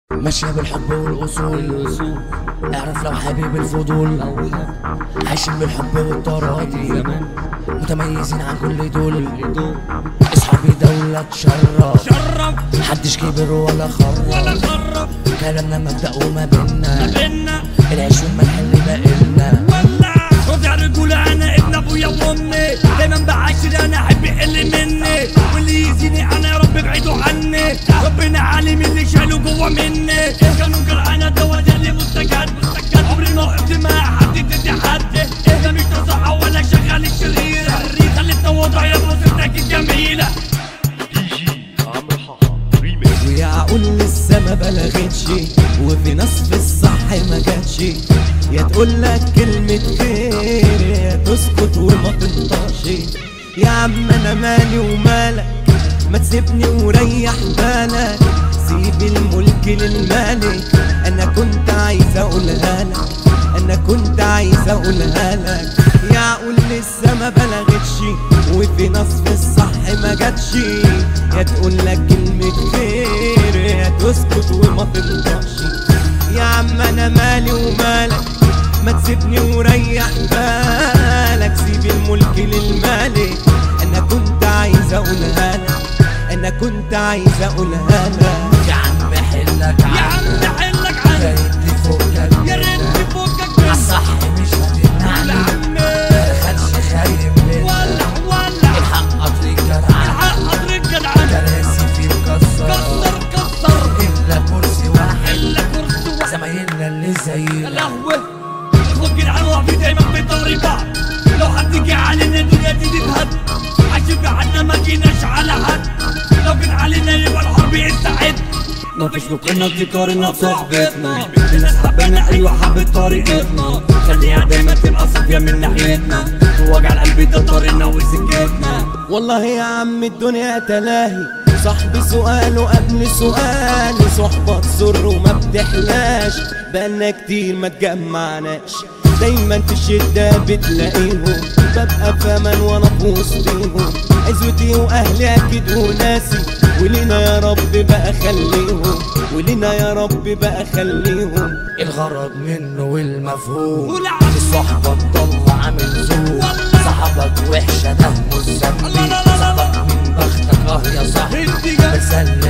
ماشية بالحب والأصول اعرف لو حبيب الفضول عايشين بالحب والتراضي متميزين عن كل دول اصحابي دولة تشرف شرف محدش كبر ولا خرف ولا خرف كلامنا مبدأ وما بينا بينا العيش والملح اللي باقلنا ولع خد يا رجولة انا ابن ابويا وامي دايما بعاشر انا احب يقل مني واللي يزيني انا يا رب ابعدوا عني ربنا عالم اللي شاله جوا مني كانوا جرعانة دوا ده اللي مستجد مستجد عمري ما وقفت مع حد ضد حد ده مش نصيحة ولا شغال الشرير خلي التواضع يا بصيرتك الجميلة ويعقول لسه ما بلغتش وفي ناس في الصح ما جاتش يا تقول لك كلمة خير يا تسكت وما تنطقش يا عم انا مالي ومالك ما تسيبني وريح بالك سيب الملك للمالك انا كنت عايز اقولها لك انا كنت عايز اقولها لك يعقول لسه ما بلغتش وفي ناس في الصح ما جاتش يا تقول لك كلمة خير يا تسكت وما تنطقش يا عم انا مالي ومالك ما تسيبني وريح بالك سيب الملك للمالك انا كنت عايز اقولها لك انا كنت عايز اقولها لك يا عم حلك يا عم حلك يا عني ريت فوقك يا ريت فوقك مني عالصح مش هتمنعني عمي خدش خايب منك ولع ولع الحق قطري جدعان الحق قدرك جدعان كراسي فيه مكسر كسر كسر إلا كرسي واحد الا كرسي واحد زمايلنا اللي يا زينا لهوي اخوك جدعان واقفين دايما بيضري بعض لو حد جه علينا الدنيا دي تتهد عايشين في حالنا ما جيناش على حد لو جيت علينا يبقى الحرب يستعد مفيش مقارنة تقارننا بصحبتنا الناس حبانا ايوه حبت طريقتنا خليها دايما تبقى صافية من ناحيتنا وجع القلب ده طريقنا وسكتنا والله يا عم الدنيا تلاهي صاحبي سؤاله قبل سؤالي صحبة سر وما بتحلاش بقالنا كتير ما تجمعناش دايما في الشدة بتلاقيهم ببقى في امان وانا في وسطيهم عزوتي واهلي اكيد وناسي ولينا يا رب بقى خليهم ولينا يا رب بقى خليهم الغرض منه والمفهوم ولعب. الصحبة تطلع عامل زور صحبك وحشة ده مش ذنبي لا لا لا لا لا. صحبك من بختك اه يا صاحبي انت جاي بسلم